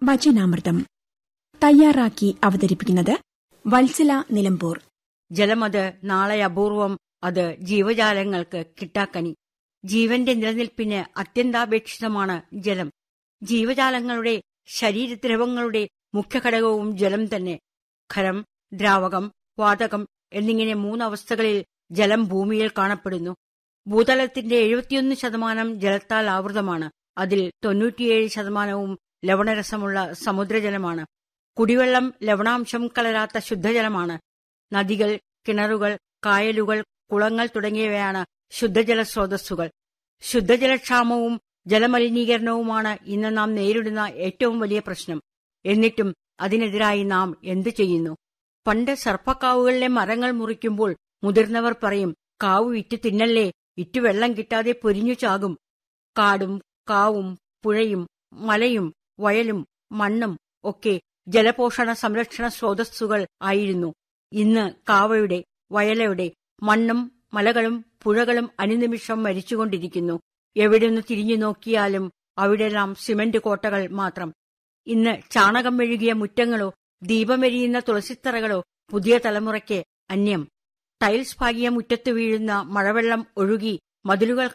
വചനാമൃതം തയ്യാറാക്കി അവതരിപ്പിക്കുന്നത് വത്സല നിലമ്പൂർ ജലമത് നാളെ അപൂർവം അത് ജീവജാലങ്ങൾക്ക് കിട്ടാക്കനി ജീവന്റെ നിലനിൽപ്പിന് അത്യന്താപേക്ഷിതമാണ് ജലം ജീവജാലങ്ങളുടെ ശരീരദ്രവങ്ങളുടെ മുഖ്യഘടകവും ജലം തന്നെ ഖരം ദ്രാവകം വാതകം എന്നിങ്ങനെ മൂന്നവസ്ഥകളിൽ ജലം ഭൂമിയിൽ കാണപ്പെടുന്നു ഭൂതലത്തിന്റെ എഴുപത്തിയൊന്ന് ശതമാനം ജലത്താൽ ആവൃതമാണ് അതിൽ തൊണ്ണൂറ്റിയേഴ് ശതമാനവും ലവണരസമുള്ള സമുദ്രജലമാണ് കുടിവെള്ളം ലവണാംശം കലരാത്ത ശുദ്ധജലമാണ് നദികൾ കിണറുകൾ കായലുകൾ കുളങ്ങൾ തുടങ്ങിയവയാണ് ശുദ്ധജല സ്രോതസ്സുകൾ ശുദ്ധജലക്ഷാമവും ജലമലിനീകരണവുമാണ് ഇന്ന് നാം നേരിടുന്ന ഏറ്റവും വലിയ പ്രശ്നം എന്നിട്ടും അതിനെതിരായി നാം എന്തു ചെയ്യുന്നു പണ്ട് സർപ്പക്കാവുകളിലെ മരങ്ങൾ മുറിക്കുമ്പോൾ മുതിർന്നവർ പറയും കാവ് വിറ്റ് തിന്നല്ലേ ഇറ്റു വെള്ളം കിട്ടാതെ പൊരിഞ്ഞു ചാകും കാടും കാവും പുഴയും മലയും വയലും മണ്ണും ഒക്കെ ജലപോഷണ സംരക്ഷണ സ്രോതസ്സുകൾ ആയിരുന്നു ഇന്ന് കാവയുടെ വയലയുടെ മണ്ണും മലകളും പുഴകളും അനുനിമിഷം മരിച്ചുകൊണ്ടിരിക്കുന്നു എവിടെയൊന്ന് തിരിഞ്ഞു നോക്കിയാലും അവിടെല്ലാം സിമന്റ് കോട്ടകൾ മാത്രം ഇന്ന് ചാണകം മെഴുകിയ മുറ്റങ്ങളോ ദീപമെരിയുന്ന തുളസിത്തറകളോ പുതിയ തലമുറയ്ക്ക് അന്യം ടൈൽസ് പാകിയ മുറ്റത്ത് വീഴുന്ന മഴവെള്ളം ഒഴുകി മതിലുകൾ